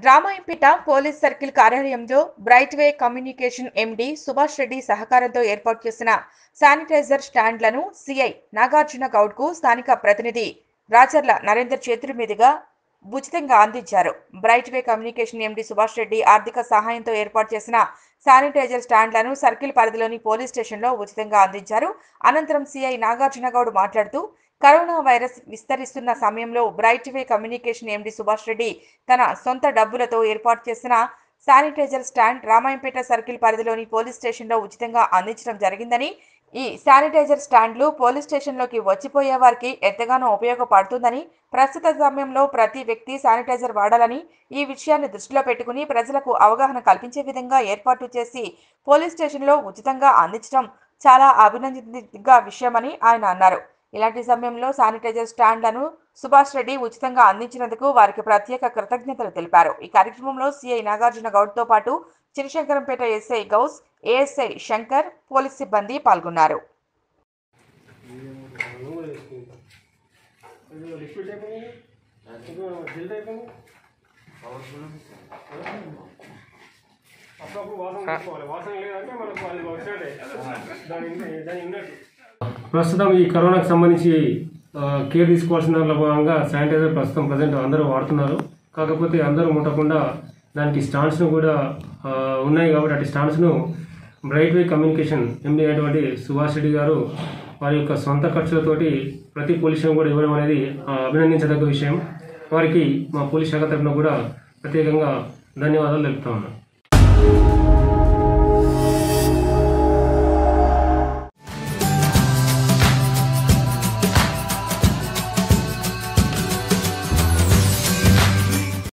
Ramayampet police circle కార్యాలయంలో bright way communication MD Subhash Reddy సహకారంతో ఏర్పాటు చేసిన శానిటైజర్ స్టాండ్లను సిఐ నాగార్జున గౌడ్ కు స్థానిక ప్రతినిధి రాచర్ల నరేందర్ చేతుల మీదుగా ఉచితంగా అందించారు bright way communication MD Subhash Reddy ఆర్థిక సహాయంతో ఏర్పాటు చేసిన శానిటైజర్ స్టాండ్లను సర్కిల్ పరిధిలోని పోలీస్ స్టేషన్లో ఉచితంగా అందించారు అనంతరం సిఐ నాగార్జున గౌడ్ మాట్లాడుతూ కరోనా వైరస్ విస్తరిస్తున్న సమయంలో bright way communication MD Subhash Reddy తన సొంత డబ్బులతో ఏర్పాటు చేసిన శానిటైజర్ స్టాండ్ రామాయంపేట సర్కిల్ పరిధిలోని పోలీస్ స్టేషన్లో ఉచితంగా అందించడం జరిగిందని ఈ శానిటైజర్ స్టాండ్లు పోలీస్ స్టేషన్లోకి వచ్చిపోయే వారికి ఎంతగానో ఉపయోగపడుతుందని ప్రస్తుత సమయంలో ప్రతి వ్యక్తి శానిటైజర్ వాడాలని ఈ విషయాన్ని దృష్టిలో పెట్టుకుని ప్రజలకు అవగాహన కల్పించే విధంగా ఏర్పాటు చేసి పోలీస్ స్టేషన్లో ఉచితంగా అందించడం చాలా అభినందించదగ్గ విషయమని ఆయన అన్నారు ఇలాంటి సమయంలో శానిటైజర్ స్టాండ్లను సుభాష్ రెడ్డి ఉచితంగా అందించినందుకు వారికి ప్రత్యేక కృతజ్ఞతలు తెలిపారు ఈ కార్యక్రమంలో సిఐ నాగార్జున గౌడ్తో పాటు Chinashankarampet SI Gous ASI Shankar police సిబ్బంది పాల్గొన్నారు లిక్విడ్ అయిపోయింది జిల్డ్ అయిపోయింది అప్పుడప్పుడు వాసన తీసుకోవాలి వాసన లేదంటే మనకు అది వచ్చినట్టే దాని దాని ఉన్నట్టు ప్రస్తుతం ఈ కరోనాకు సంబంధించి ఆ, కేర్ తీసుకోవాల్సిన దానిలో భాగంగా శానిటైజర్ ప్రస్తుతం ప్రజెంట్ అందరూ వాడుతున్నారు కాకపోతే అందరూ ముట్టకుండా దానికి స్టాండ్స్ను కూడా ఆ, ఉన్నాయి కాబట్టి అటు స్టాండ్స్ను బ్రైట్ వే కమ్యూనికేషన్ ఎండి అయినటువంటి సుభాష్ రెడ్డి గారు వారి యొక్క సొంత ఖర్చులతోటి ప్రతి పోలీస్ స్టేషన్ కూడా ఇవ్వడం అనేది ఆ, అభినందించదగ్గ విషయం వారికి మా పోలీస్ శాఖ తరఫున కూడా ప్రత్యేకంగా ధన్యవాదాలు తెలుపుతా ఉన్నాను